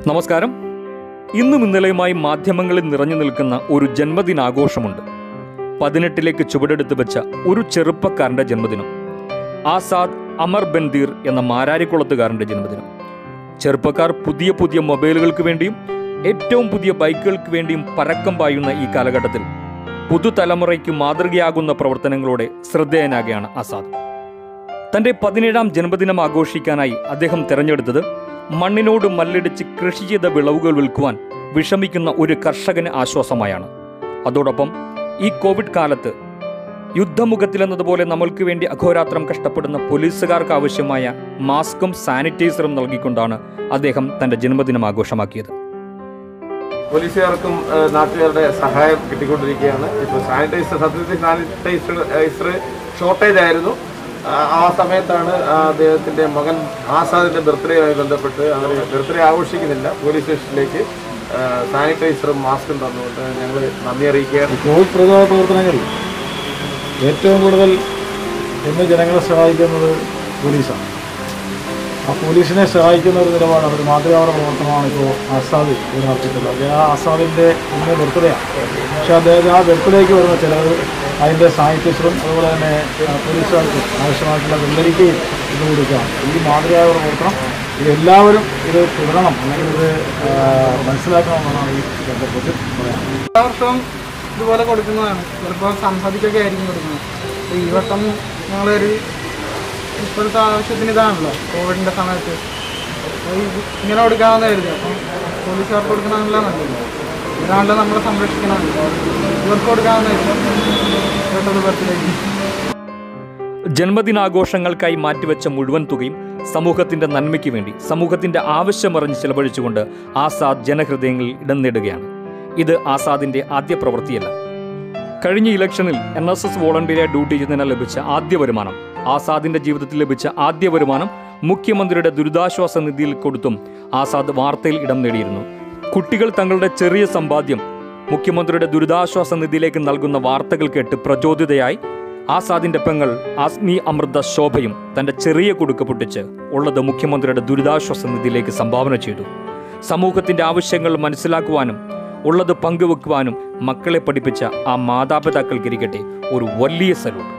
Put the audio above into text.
നമസ്കാരം ഇന്നും ഇന്നലെയുമായി മാധ്യമങ്ങളിൽ നിറഞ്ഞു നിൽക്കുന്ന ഒരു ജന്മദിനാഘോഷമുണ്ട് പതിനെട്ടിലേക്ക് ചുവടെടുത്ത് വെച്ച ഒരു ചെറുപ്പക്കാരന്റെ ജന്മദിനം ആസാദ് അമർ ബൻദീർ എന്ന മാരാരിക്കുളത്തുകാരന്റെ ജന്മദിനം ചെറുപ്പക്കാർ പുതിയ പുതിയ മൊബൈലുകൾക്ക് വേണ്ടിയും ഏറ്റവും പുതിയ ബൈക്കുകൾക്ക് വേണ്ടിയും പരക്കം പായുന്ന ഈ കാലഘട്ടത്തിൽ പുതുതലമുറയ്ക്ക് മാതൃകയാകുന്ന പ്രവർത്തനങ്ങളോടെ ശ്രദ്ധേയനാകുകയാണ് ആസാദ് തന്റെ പതിനേഴാം ജന്മദിനം ആഘോഷിക്കാനായി അദ്ദേഹം തെരഞ്ഞെടുത്തത് മണ്ണിനോട് മല്ലിടിച്ച് കൃഷി ചെയ്ത വിളവുകൾ വിൽക്കുവാൻ വിഷമിക്കുന്ന ഒരു കർഷകന് ആശ്വാസമായാണ് അതോടൊപ്പം ഈ കോവിഡ് കാലത്ത് യുദ്ധമുഖത്തിലെന്നതുപോലെ നമ്മൾക്ക് വേണ്ടി അഘോരാത്രം കഷ്ടപ്പെടുന്ന പോലീസുകാർക്ക് ആവശ്യമായ മാസ്കും സാനിറ്റൈസറും നൽകിക്കൊണ്ടാണ് അദ്ദേഹം തന്റെ ജന്മദിനം ആഘോഷമാക്കിയത് പോലീസുകാർക്കും ഏഹ്, നാട്ടുകാരുടെ സഹായം കിട്ടിക്കൊണ്ടിരിക്കുകയാണ് ഇപ്പോൾ സാനിറ്റൈസർ സത്യത്തിൽ സാനിറ്റൈസർ ഷോർട്ടേജ് ആയിരുന്നു ആ, ആ സമയത്താണ് ആ അദ്ദേഹത്തിന്റെ മകൻ ആസാദിന്റെ ബർത്ത്ഡേയുമായി ബന്ധപ്പെട്ട് അവർ ബർത്ത്ഡേ ആഘോഷിക്കുന്നില്ല പോലീസ് സ്റ്റേഷനിലേക്ക് ഏഹ്, സാനിറ്റൈസറും മാസ്കും തന്നുകൊണ്ട് ഞങ്ങൾ നന്ദി അറിയിക്കുകയാണ് കോവിഡ് പ്രതിരോധ പ്രവർത്തനങ്ങളിൽ ഏറ്റവും കൂടുതൽ ഇന്ന് ജനങ്ങളെ സഹായിക്കുന്നത് പോലീസാണ് ആ പോലീസിനെ സഹായിക്കുന്ന ഒരു നിലപാടാണ് ഒരു മാതൃകാപര പ്രവർത്തനമാണ് ഇപ്പോൾ ആസാദ് ഇവിടെ നടത്തിയിട്ടുള്ളത് അദ്ദേഹം ആ ആസാദിൻ്റെ ഇന്ന് ബർത്ത്ഡേയാണ് പക്ഷേ അദ്ദേഹത്തിന് ആ ബർത്ത്ഡേക്ക് വരുന്ന ചിലവ് അതിൻ്റെ സാനിറ്റൈസറും അതുപോലെ തന്നെ ആ, പോലീസുകാർക്ക് ആവശ്യമായിട്ടുള്ള വെള്ളരിക്കയും ഇത് കൊടുക്കുകയാണ് ഈ മാതൃകാപര പ്രവർത്തനം ഇതെല്ലാവരും ഇത് തുടരണം അല്ലെങ്കിൽ ഇത് ആ, മനസ്സിലാക്കണമെന്നാണ് ഈ ബന്ധപ്പെട്ട് പറയാനുള്ളത് എല്ലാ വർഷവും ഇതുപോലെ കൊടുക്കുന്നതാണ് ചിലപ്പോൾ സംസാരിക്കൊക്കെ ആയിരിക്കും കൊടുക്കുന്നത് അപ്പോൾ ഈ വട്ടം ഞങ്ങളൊരു ഇപ്പോഴത്തെ ആവശ്യത്തിന് ഇതാണല്ലോ കോവിഡിൻ്റെ സമയത്ത് അപ്പോൾ ഇത് ഇങ്ങനെ കൊടുക്കാമെന്ന് കരുതി അപ്പം പോലീസുകാർക്ക് കൊടുക്കണമെന്നല്ല നല്ലത് ഇതാണല്ലോ നമ്മളെ സംരക്ഷിക്കണം ഇവർക്ക് കൊടുക്കാമെന്ന് കരുതി ബർത്തിലേക്ക് ജന്മദിനാഘോഷങ്ങൾക്കായി മാറ്റിവെച്ച മുഴുവൻ തുകയും സമൂഹത്തിന്റെ നന്മയ്ക്ക് വേണ്ടി സമൂഹത്തിന്റെ ആവശ്യമറിഞ്ഞ് ചെലവഴിച്ചുകൊണ്ട് ആസാദ് ജനഹൃദയങ്ങളിൽ ഇടം നേടുകയാണ് ഇത് ആസാദിന്റെ ആദ്യ പ്രവൃത്തിയല്ല കഴിഞ്ഞ ഇലക്ഷനിൽ എൻ എസ് എസ് വോളണ്ടിയറായി ഡ്യൂട്ടി ചെയ്യുന്നതിന് ലഭിച്ച ആദ്യ വരുമാനം ആസാദിന്റെ ജീവിതത്തിൽ ലഭിച്ച ആദ്യ വരുമാനം മുഖ്യമന്ത്രിയുടെ ദുരിതാശ്വാസ നിധിയിൽ കൊടുത്തും ആസാദ് വാർത്തയിൽ ഇടം നേടിയിരുന്നു കുട്ടികൾ തങ്ങളുടെ ചെറിയ സമ്പാദ്യം മുഖ്യമന്ത്രിയുടെ ദുരിതാശ്വാസ നിധിയിലേക്ക് നൽകുന്ന വാർത്തകൾ കേട്ട് പ്രചോദിതയായി ആസാദിന്റെ പെങ്ങൾ ആസ്മി അമൃത ശോഭയും തന്റെ ചെറിയ കുടുക്ക് പൊട്ടിച്ച് ഉള്ളത് മുഖ്യമന്ത്രിയുടെ ദുരിതാശ്വാസ നിധിയിലേക്ക് സംഭാവന ചെയ്തു സമൂഹത്തിന്റെ ആവശ്യങ്ങൾ മനസ്സിലാക്കുവാനും ഉള്ളത് പങ്കുവെക്കുവാനും മക്കളെ പഠിപ്പിച്ച ആ മാതാപിതാക്കൾക്കിരിക്കട്ടെ ഒരു വലിയ സല്യൂട്ട്